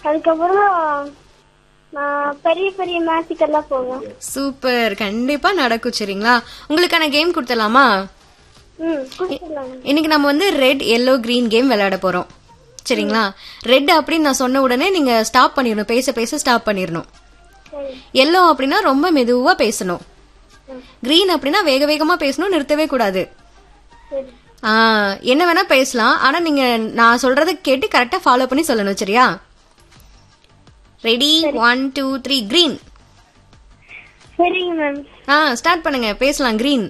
அதுக்கப்புறம் நான் பெரிய பெரிய மேட்சுக்கெல்லாம் போவேன் சூப்பர் கண்டிப்பா நடக்கும் சரிங்களா உங்களுக்கான கேம் கொடுத்துடலாமா ம் கொடுத்துடலாங்க இன்னைக்கு நம்ம வந்து ரெட் எல்லோ கிரீன் கேம் விளையாட போறோம் சரிங்களா ரெட் அப்படின்னு நான் சொன்ன உடனே நீங்க ஸ்டாப் பண்ணிடணும் பேச பேச ஸ்டாப் பண்ணிடணும் சரி எல்லோ அப்படின்னா ரொம்ப மெதுவா பேசணும் கிரீன் அப்படின்னா வேக வேகமா பேசணும் நிறுத்தவே கூடாது சரி ஆ, என்ன வேணா பேசலாம் ஆனா நீங்க நான் சொல்றத கேட்டு கரெக்டா ஃபாலோ பண்ணி சொல்லணும் சரியா ready one two three green சரிங்க மேம் ஆ ஸ்டார்ட் பண்ணுங்க பேசலாம் கிரீன்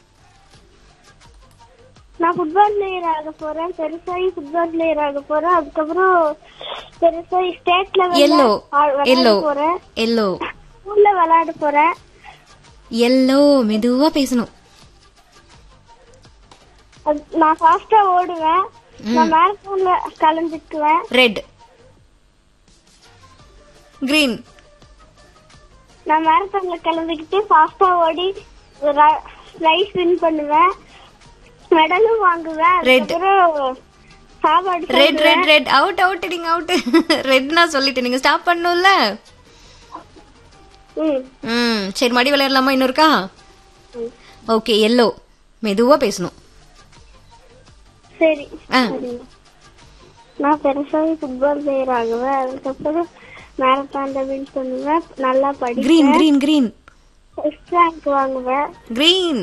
நான் ஃபுட்பால் பிளேயர் ஆக போறேன் பெருசாகி ஃபுட்பால் பிளேயர் ஆக போறேன் அதுக்கப்புறம் பெருசாகி ஸ்டேட் எல்லோ லெவல்ல எல்லோ விளையாட போறேன் எல்லோ ஸ்கூல்ல விளையாட போறேன் எல்லோ மெதுவா பேசணும் அது- நான் ஃபாஸ்டா ஓடுவேன் நான் மேரத்தான்ல கலந்துக்குவேன் ரெட் கிரீன் நான் மேரத்தான்ல கலந்துக்கிட்டு ஃபாஸ்டா ஓடி பிரைஸ் வின் பண்ணுவேன் மெடலும் வாங்குவேன் Red. அதுக்கப்புறம் சாப்பாடு red red red out out நீங்க அவுட் ரெட் நான் சொல்லிட்டேன் நீங்க ஸ்டாப் பண்ணணும்ல ம் ம் சரி மடி விளையாடலாமா இன்னொருக்கா ம். ஓகே எல்லோ மெதுவா பேசணும் சரி ஆ. சரிங்க. நான் பெருசாகி ஃபுட்பால் பிளேயர் ஆகுவேன் அதுக்கப்புறம் மேரத்தான்ல வின் பண்ணுவேன் நல்லா கிரீன் படிப்பேன் கிரீன் கிரீன் ஃபர்ஸ்ட் ரேங்க் வாங்குவேன் கிரீன்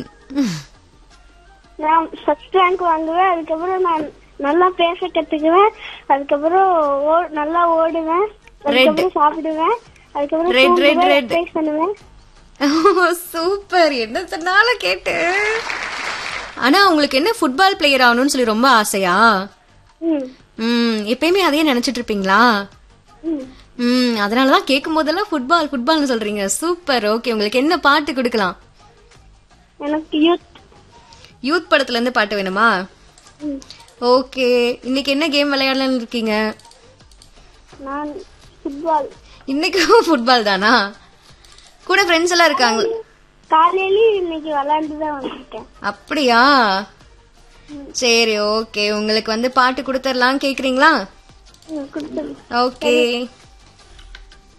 நான் ஃபர்ஸ்ட் ரேங்க் வாங்குவேன் அதுக்கப்புறம் நான் நல்லா பேச கத்துக்குவேன் அதுக்கப்புறம் ஓ- நல்லா ஓடுவேன் அதுக்கப்புறம் சாப்பிடுவேன் அதுக்கப்புறம் Red, red, தூங்குவேன், red. exercise பண்ணுவேன் சூப்பர் என்ன சொன்னாலும் கேட்டு ஆனா உங்களுக்கு என்ன ஃபுட்பால் பிளேயர் ஆகணும்னு சொல்லி ரொம்ப ஆசையா ம் ம் எப்பயுமே அதையே நினைச்சிட்டு இருப்பீங்களா ம் ம் அதனாலதான் கேட்கும் போதெல்லாம் ஃபுட்பால் ஃபுட்பால்னு சொல்றீங்க சூப்பர் ஓகே உங்களுக்கு என்ன பாட்டு கொடுக்கலாம் எனக்கு யூத் யூத் படத்துல இருந்து பாட்டு வேணுமா ம். ஓகே இன்னைக்கு என்ன கேம் விளையாடலாம்னு இருக்கீங்க நான் ஃபுட்பால் இன்னைக்கும் ஃபுட்பால் தானா கூட ஃப்ரெண்ட்ஸ் எல்லாம் இருக்காங்க காலையிலயும் இன்னைக்கு விளையாண்டு தான் வந்திருக்கேன் அப்படியா சரி ஓகே உங்களுக்கு வந்து பாட்டு கொடுத்துடலாம் கேக்குறீங்களா ம், கொடுத்துருங்க ஓகே